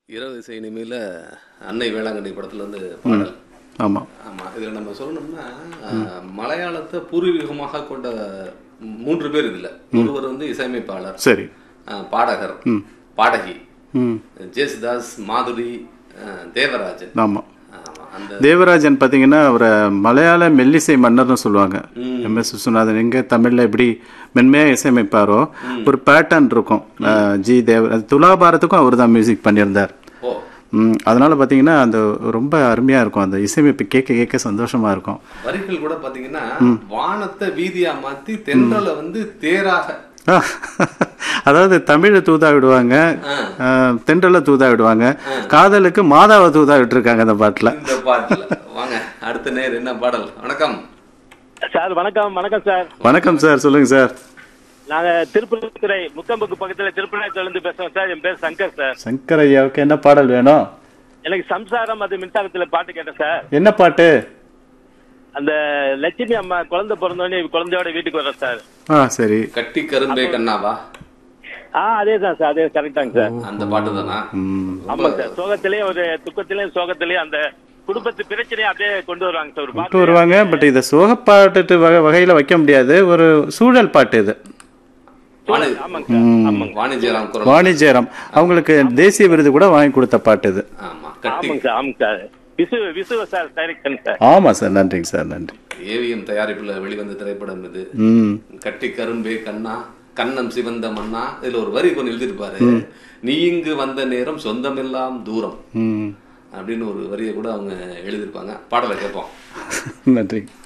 இரவு இசை இனிமேல அன்னை வேளாங்கண்ணி படத்துல இருந்து பாடல் ஆமாம் ஆமா இதுல நம்ம சொல்லணும்னா அஹ், மலையாளத்தை பூர்வீகமாக கொண்ட மூன்று பேர் இதுல ஒருவர் வந்து இசையமைப்பாளர் சரி அஹ், பாடகர் பாடகி ம் ஜேசுதாஸ் மாதுரி அஹ், தேவராஜன் ஆமாம் ஆமா அந்த தேவராஜன் பார்த்தீங்கன்னா அவரை மலையாள மெல்லிசை மன்னர்னு சொல்லுவாங்க எம் எஸ் விஸ்வநாதன் எங்கே தமிழில் எப்படி மென்மையாக இசையமைப்பாரோ ஒரு பேட்டர்ன் இருக்கும் அஹ், ஜி தேவ துலாபாரத்துக்கும் அவர் தான் மியூசிக் பண்ணியிருந்தார் ஓ ம், அதனால பார்த்தீங்கன்னா அந்த ரொம்ப அருமையாக இருக்கும் அந்த இசையமைப்பு கேட்க கேட்க சந்தோஷமாக இருக்கும் வரிகள் கூட பாத்தீங்கன்னா வானத்தை வீதியா மாத்தி தென்றலை வந்து தேராக அதாவது தமிழை தூதா விடுவாங்க அஹ், தென்றலை தூதா விடுவாங்க காதலுக்கு மாதாவை தூதா விட்டுருக்காங்க அந்த பாட்டில் இந்த பாட்டுல வாங்க அடுத்த நேர் என்ன பாடல் வணக்கம் சார் வணக்கம் வணக்கம் சார் வணக்கம் சார் சொல்லுங்க சார் நாங்க திருப்பூர் முக்கம்புக்கு பக்கத்துல திருப்பூர் இருந்து பேசுறோம் சார் என் பேர் சங்கர் சார் சங்கர் ஐயாவுக்கு என்ன பாடல் வேணும் எனக்கு சம்சாரம் அது மின்சாரத்துல பாட்டு கேட்டேன் சார் என்ன பாட்டு அந்த லட்சுமி அம்மா குழந்தை பிறந்தோடனே குழந்தையோட வீட்டுக்கு வர்றேன் சார் ஆ சரி கட்டி கரும்பே கண்ணாவா ஆ அதே தான் சார் அதே கரெக்டாங்க சார் அந்த பாட்டு தானா ம் ஆமாங்க சார் சோகத்திலயும் ஒரு துக்கத்திலயும் சோகத்திலயும் அந்த குடும்பத்து பிரச்சனையும் அப்படியே கொண்டு வருவாங்க சார் ஒரு கொண்டு பாட்டு வருவாங்க பட் இதை சோகப்பாட்டு வகை வகையில் வைக்க முடியாது ஒரு சூழல் பாட்டு இது வாணி- ஆமாங்க சார் ஆமாங்க வாணிஜ்யராம் குரல் வாணிஜ்யரம் அவங்களுக்கு தேசிய விருது கூட வாங்கி கொடுத்த பாட்டு இது ஆமா கட்டி ஆமாங்க சார் ஆமாங்க சார் விசு விசுவ சார் டைரக்ஷன் சார் ஆமாம் சார் நன்றிங்க சார் நன்றி ஏவிஎம் தயாரிப்புல வெளிவந்த திரைப்படம் இது ம் கட்டி கரும்பே கண்ணா கண்ணம் சிவந்த மண்ணா இதுல ஒரு வரி கொண்டு எழுதியிருப்பாரு நீ இங்கு வந்த நேரம் சொந்தமெல்லாம் தூரம் ம் அப்படின்னு ஒரு வரியை கூட அவங்க எழுதியிருப்பாங்க பாடலை கேட்போம் நன்றி